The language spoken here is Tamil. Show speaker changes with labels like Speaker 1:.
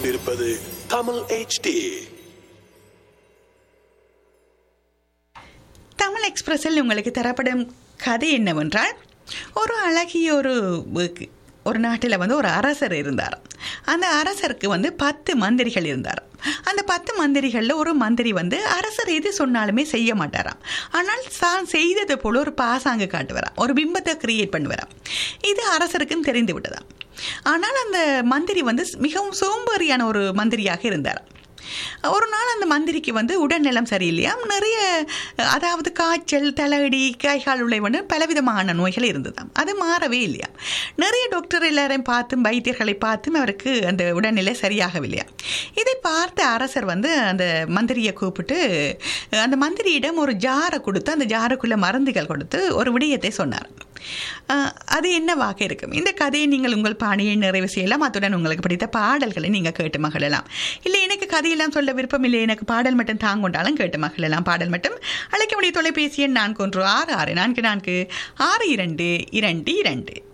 Speaker 1: கொண்டிருப்பது தமிழ் HD
Speaker 2: தமிழ் எக்ஸ்பிரஸில் உங்களுக்கு தரப்படும் கதை என்னவென்றால் ஒரு அழகிய ஒரு ஒரு நாட்டில் வந்து ஒரு அரசர் இருந்தார் அந்த அரசருக்கு வந்து பத்து மந்திரிகள் இருந்தார் அந்த பத்து மந்திரிகளில் ஒரு மந்திரி வந்து அரசர் எது சொன்னாலுமே செய்ய மாட்டாராம் ஆனால் தான் செய்தது போல ஒரு பாசாங்கு காட்டுவாராம் ஒரு பிம்பத்தை கிரியேட் பண்ணுவாராம் இது அரசருக்கும் தெரிந்து விட்டதாம் ஆனால் அந்த மந்திரி வந்து மிகவும் சோம்பேறியான ஒரு மந்திரியாக இருந்தார் ஒரு நாள் அந்த மந்திரிக்கு வந்து உடல்நலம் சரியில்லையா நிறைய அதாவது காய்ச்சல் தலையடி கைகால் உழைவன்னு பலவிதமான நோய்கள் இருந்ததாம் அது மாறவே இல்லையா நிறைய டாக்டர் எல்லாரையும் பார்த்தும் வைத்தியர்களை பார்த்தும் அவருக்கு அந்த உடல்நிலை சரியாகவில்லையா இதை பார்த்த அரசர் வந்து அந்த மந்திரியை கூப்பிட்டு அந்த மந்திரியிடம் ஒரு ஜாரை கொடுத்து அந்த ஜாருக்குள்ள மருந்துகள் கொடுத்து ஒரு விடயத்தை சொன்னார் அது என்னவாக இருக்கும் இந்த கதையை நீங்கள் உங்கள் பாணியை நிறைவு செய்யலாம் அத்துடன் உங்களுக்கு பிடித்த பாடல்களை நீங்கள் கேட்டு மகிழலாம் இல்லை எனக்கு கதையெல்லாம் சொல்ல விருப்பம் இல்லை எனக்கு பாடல் மட்டும் தாங்கொண்டாலும் கேட்டு மகிழலாம் பாடல் மட்டும் அழைக்க முடிய தொலைபேசி எண் நான்கு ஒன்று ஆறு ஆறு நான்கு நான்கு ஆறு இரண்டு இரண்டு இரண்டு